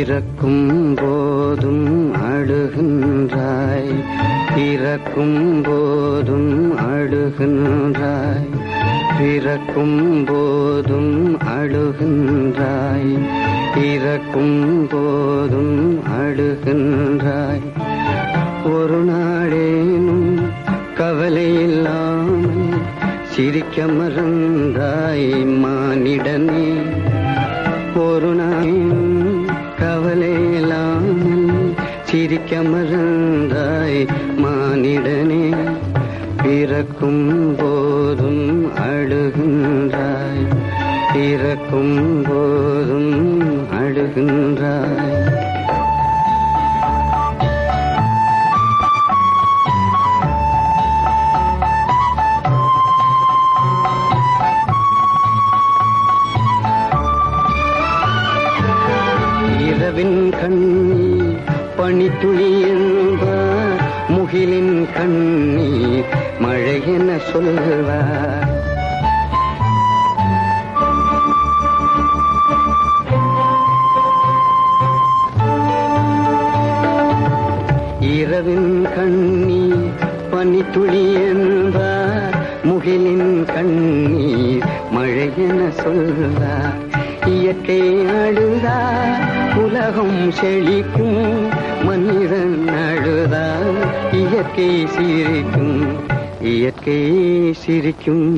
பிறக்கும் போதும் அழுகின்றாய் பிறக்கும் போதும் அழுகின்றாய் பிறக்கும் போதும் அழுகின்றாய் பிறக்கும் போதும் அழுகின்றாய் ஒரு நாடேனும் கவலை இல்லாமல் சிரிக்க மறந்தாய் மானிடனே ஒரு நாளும் கவலை இல்லாமல் சிரிக்க மறந்தாய் மானிடனே பிறக்கும் போதும் அழுகின்றாய் பிறக்கும் போதும் அழுகின்றாய் இரவின் கண்ணீர் பனித்துளி என்பார் முகிலின் கண்ணீர் மழை என சொல்வார் இரவின் கண்ணீர் பனித்துளி என்பார் முகிலின் கண்ணீர் மழை என சொல்வார் இயற்கை அழுதார் உலகம் செழிக்கும் மனிதன் அழுதார் இயற்கை சிரிக்கும் இயற்கை சிரிக்கும்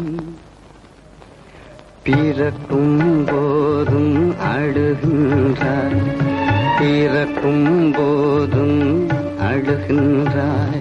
பிறக்கும் போதும் அழுகின்றாய் பிறக்கும் போதும் அழுகின்றாய்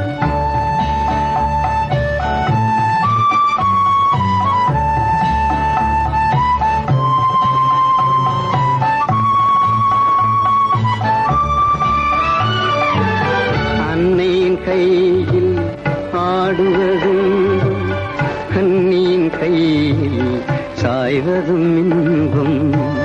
அன்னையின் கையில் ஆடுவதும் கண்ணியின் கையில் சாய்வதும் இன்பம்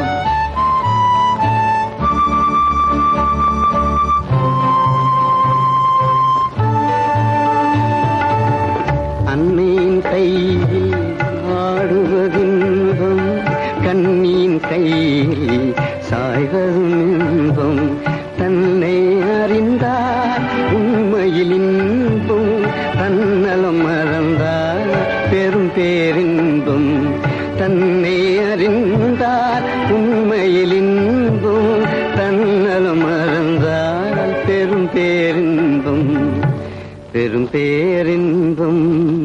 அன்னையின் கையில் ஆடுவதின்பம் கண்ணியின் கையில் சாய்வதும் இன்பம் தன்னை அறிந்தார் உண்மையில் இன்பம் தன்னலம் மறந்தார் பெரும் பேரின்பம் தன்னை அறிந்தார் உண்மையில் இன்பம் தன்னலம் மறந்தார் பெரும் பேரின்பம் பெரும் பேரின்பம்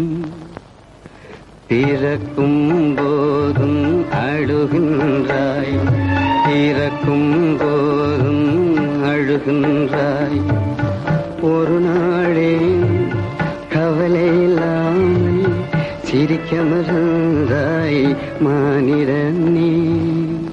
பிறக்கும் போதும் அழுகின்றாய் பிறக்கும் போதும் அழுகின்றாய் ஒரு நாளே கவலை இல்லாமல் சிரிக்க மறந்தாய் மானிடனே